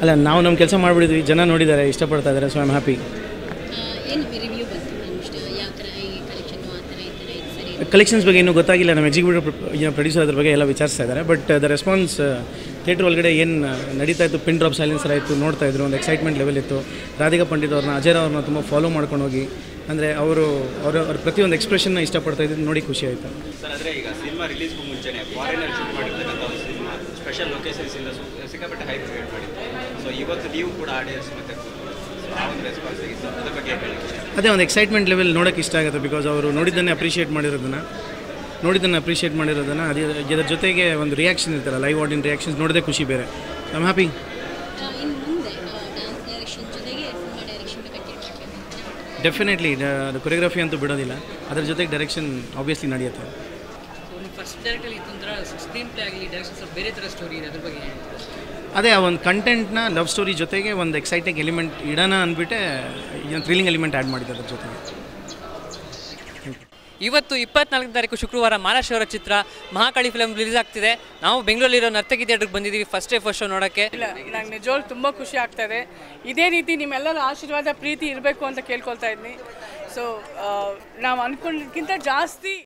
ಅಲ್ಲ ನಾವು ನಮ್ಮ ಕೆಲಸ ಮಾಡಿಬಿಡಿದ್ವಿ ಜನ ನೋಡಿದ್ದಾರೆ ಇಷ್ಟಪಡ್ತಾ ಇದ್ದಾರೆ ಸೊ ಐ ಆಮ್ ಹ್ಯಾಪಿ ಏನು ರಿವ್ಯೂ ಬಂತು ಆಲ್ಮೋಸ್ಟ್ ಯಾವ ಥರ ಈ ಕಲೆಕ್ಷನ್ ಆ ಥರ ಈ ಥರ ಇದು ಸರಿ ಕಲೆಕ್ಷನ್ಸ್ ಬಗ್ಗೆ ಇನ್ನೂ ಗೊತ್ತಾಗಿಲ್ಲ ನಮ್ಮ ಎಕ್ಸಿಕ್ಯೂಟಿವ್ ಪ್ರೊಡ್ಯೂಸರ್ ಅದ್ರ ಬಗ್ಗೆ ಎಲ್ಲ ವಿಚಾರಿಸ್ತಾ ಇದ್ದಾರೆ ಬಟ್ ದ ರೆಸ್ಪಾನ್ಸ್ ಥಿಯೇಟ್ರ್ ಒಳಗಡೆ ಏನು ನಡೀತಾ ಇತ್ತು ಪಿನ್ ಡ್ರಾಪ್ ಸೈಲೆನ್ಸರ್ ಆಯಿತು ನೋಡ್ತಾ ಇದ್ರು ಒಂದು ಎಕ್ಸೈಟ್ಮೆಂಟ್ ಲೆವೆಲ್ ಇತ್ತು ರಾಧಿಕಾ ಪಂಡಿತ್ ಅವ್ರನ್ನ ಅಜಯ್ ಅವ್ರನ್ನ ತುಂಬ ಫಾಲೋ ಮಾಡ್ಕೊಂಡು ಹೋಗಿ ಅಂದರೆ ಅವರು ಅವರ ಅವ್ರ ಪ್ರತಿಯೊಂದು ಎಕ್ಸ್ಪ್ರೆಷನ್ನ ಇಷ್ಟಪಡ್ತಾ ಇದ್ದು ನೋಡಿ ಖುಷಿ ಆಯಿತು ಸರ್ ಆದರೆ ಈಗ ಸಿನಿಮಾ ರಿಲೀಸ್ಗೂ ಮುಂಚೆನೆ ಫಾರಿನಲ್ಲಿ ಶೂಟ್ ಮಾಡಿರ್ತಕ್ಕಂಥ ಒಂದು ಸಿನಿಮಾ ಸ್ಪೆಷಲ್ ಲೊಕೇಶನ್ಸಿಂದ ಸಿಕ್ಕಾಪಟ್ಟೆ ಹೈ ಕ್ರಿಯೇಟ್ ಮಾಡಿತ್ತು ಸೊ ಇವತ್ತು ನೀವು ಕೂಡ ಆಡಿಯನ್ಸ್ ಮತ್ತೆ ಸೊ ಆ ಒಂದು ರೆಸ್ಪಾನ್ಸ್ ಆಗಿತ್ತು ಅದ್ರ ಬಗ್ಗೆ ಹೇಳಕ್ಕೆ ಇಷ್ಟ ಅದೇ ಒಂದು ಎಕ್ಸೈಟ್ಮೆಂಟ್ ಲೆವೆಲ್ ನೋಡೋಕ್ಕೆ ಇಷ್ಟ ಆಗುತ್ತೆ ಬಿಕಾಸ್ ಅವರು ನೋಡಿದ್ದನ್ನೇ ಅಪ್ರಿಷಿಯೇಟ್ ಮಾಡಿರೋದನ್ನು ನೋಡಿದ್ದನ್ನು ಅಪ್ರಿಷಿಯೇಟ್ ಮಾಡಿರೋದನ್ನು ಅದೇ ಇದರ ಜೊತೆಗೆ ಒಂದು ರಿಯಾಕ್ಷನ್ ಇರ್ತಲ್ಲ ಲೈವ್ ಆಡಿಯನ್ ರಿಯಾಕ್ಷನ್ಸ್ ನೋಡೋದೇ ಖುಷಿ ಬೇರೆ ಐ ಆಮ್ ಹ್ಯಾಪಿ ಇನ್ನು ಮುಂದೆ ಡ್ಯಾನ್ಸ್ ಡೈರೆಕ್ಷನ್ ಜೊತೆಗೆ ಸಿನಿಮಾ ಡೈರೆಕ್ಷನ್ ಕಂಟಿನ್ಯೂ ಮಾಡಬೇಕು ಡೆಫಿನೆಟ್ಲಿ ಅದು ಕೊರಿಯೋಗ್ರಫಿ ಅಂತೂ ಬಿಡೋದಿಲ್ಲ ಅದ್ರ ಜೊತೆಗೆ ಡೈರೆಕ್ಷನ್ ಆಬ್ವಿಯಸ್ಲಿ ನಡೆಯುತ್ತೆ ಸೊ ನೀವು ಫಸ್ಟ್ ಡೈರೆಕ್ಟಲ್ಲಿ ಇದೊಂಥರ ಸ್ಕ್ರೀನ್ ಪ್ಲೇ ಆಗಲಿ ಡೈರೆಕ್ಷನ್ ಸ್ವಲ್ಪ ಬೇರೆ ಥರ ಸ್ಟೋರಿ ಇದೆ ಅದ್ರ ಬಗ್ಗೆ ಏನು ಹೇಳ್ತೀರಾ? ಅದೇ ಆ ಒಂದು ಕಂಟೆಂಟ್ನ ಲವ್ ಸ್ಟೋರಿ ಜೊತೆಗೆ ಒಂದು ಎಕ್ಸೈಟಿಂಗ್ ಎಲಿಮೆಂಟ್ ಇಡೋಣ ಅಂದ್ಬಿಟ್ಟೆ ಥ್ರಿಲ್ಲಿಂಗ್ ಎಲಿಮೆಂಟ್ ಆ್ಯಡ್ ಮಾಡಿದ್ದೆ ಅದ್ರ ಜೊತೆಗೆ ಇವತ್ತು ಇಪ್ಪತ್ನಾಲ್ಕನೇ ತಾರೀಕು ಶುಕ್ರವಾರ ಮಹಾರಾಷ್ಟ್ರ ಅವರ ಚಿತ್ರ ಮಹಾಕಾಳಿ ಫಿಲಮ್ ರಿಲೀಸ್ ಆಗ್ತಿದೆ ನಾವು ಬೆಂಗಳೂರಲ್ಲಿರೋ ನರ್ತಕಿ ಥಿಯೇಟ್ರಿಗೆ ಬಂದಿದ್ದೀವಿ ಫಸ್ಟ್ ಡೇ ಫಸ್ಟ್ ಶೋ ನೋಡೋಕ್ಕೆ ಇಲ್ಲ ನಂಗೆ ನಿಜವಾಗ್ಲೂ ತುಂಬ ಖುಷಿ ಆಗ್ತಾ ಇದೆ ಇದೇ ರೀತಿ ನಿಮ್ಮೆಲ್ಲರ ಆಶೀರ್ವಾದ ಪ್ರೀತಿ ಇರಬೇಕು ಅಂತ ಕೇಳ್ಕೊಳ್ತಾ ಇದ್ದೀನಿ ಸೊ ನಾವು ಅಂದ್ಕೊಂಡಿದ್ದಕ್ಕಿಂತ ಜಾಸ್ತಿ